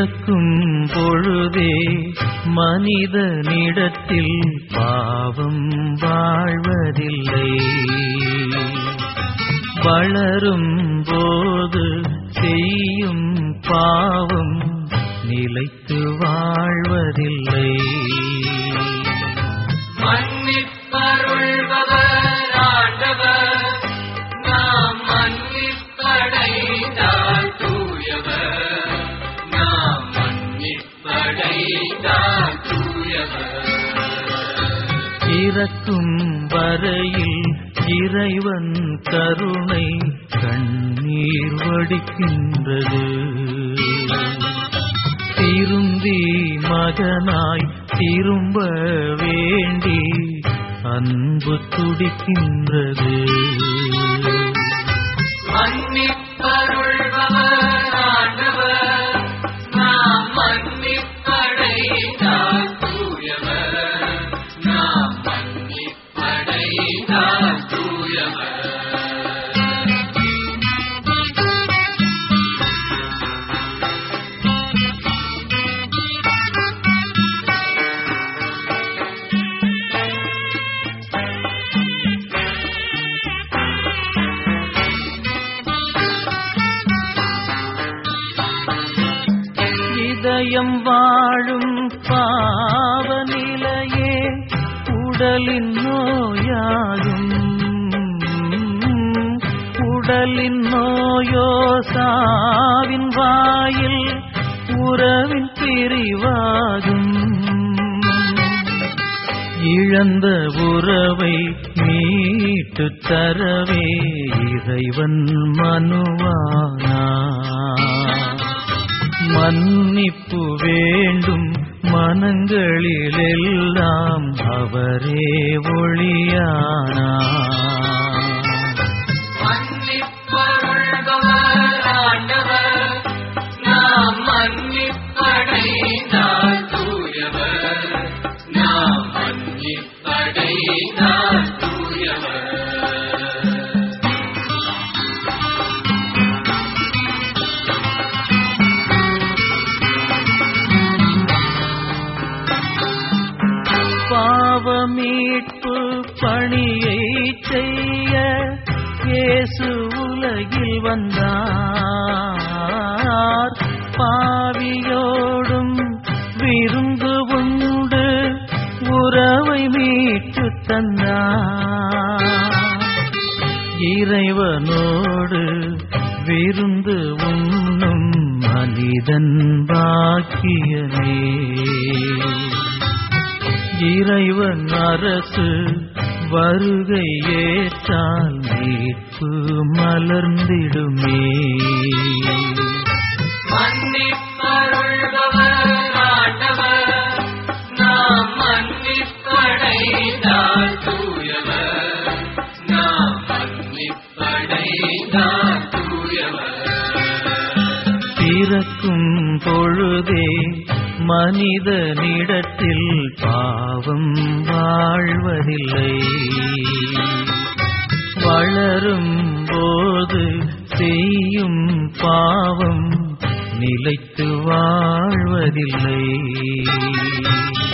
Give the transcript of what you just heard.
பிறக்கும் பொழுதே மனிதனிடத்தில் பாவம் வாழ்வதில்லை வளரும் போது செய்யும் பாவம் நிலைத்து வாழ்வதில்லை மன்னிப்பருள்பவர் ஆண்டவர் நாம் மன்னிப்படைந்தால் தூயவர் நாம் மன்னிப்படைந்தால் தூயவர் இறக்கும் வரையில் இறைவன் கருணை கண்ணீர் வடிக்கின்றது திருந்தி மகனாய் திரும்ப வேண்டி அன்பு துடிக்கின்றது மன்னிப்பருள்பவர் ஆண்டவர் நாம் மன்னிப்படைந்தால் தூயவர் நாம் மன்னிப்படைந்தால் தூயவர் இதயம் வாழும் பாவ நிலையே உடலின் நோயாகும் உடலின் நோயோ சாவின் வாயில் உறவின் பிரிவாகும் இழந்த உறவை மீட்டு தரவே இறைவன் மனுவானா மன்னிப்பு வேண்டும் மனங்களிலெல்லாம் அவரே ஒளியானா மன்னிப்பருள்பவர் ஆண்டவர் நாம் மன்னிப்படைந்தால் தூயவர் நாம் மன்னிப்படைந்தால் தூயவர் பாவமீட்பு பணியை செய்ய இயேசு உலகில் வந்தார் பாவியோடும் விருந்து உண்டு உறவை மீட்டு தந்தார் இறைவனோடு விருந்து உண்ணும் மனிதன் பாக்கியமே இறைவன் அரசு வருகை ஏற்றால் மீட்பு மலர்ந்திடுமே மன்னிப்பருள்பவர் ஆண்டவர் நாம் மன்னிப்படைந்தால் தூயவர் நாம் மன்னிப்படைந்தால் தூயவர் பிறக்கும் பொழுதே மனிதனிடத்தில் பாவம் வாழ்வதில்லை வளரும் போது செய்யும் பாவம் நிலைத்து வாழ்வதில்லை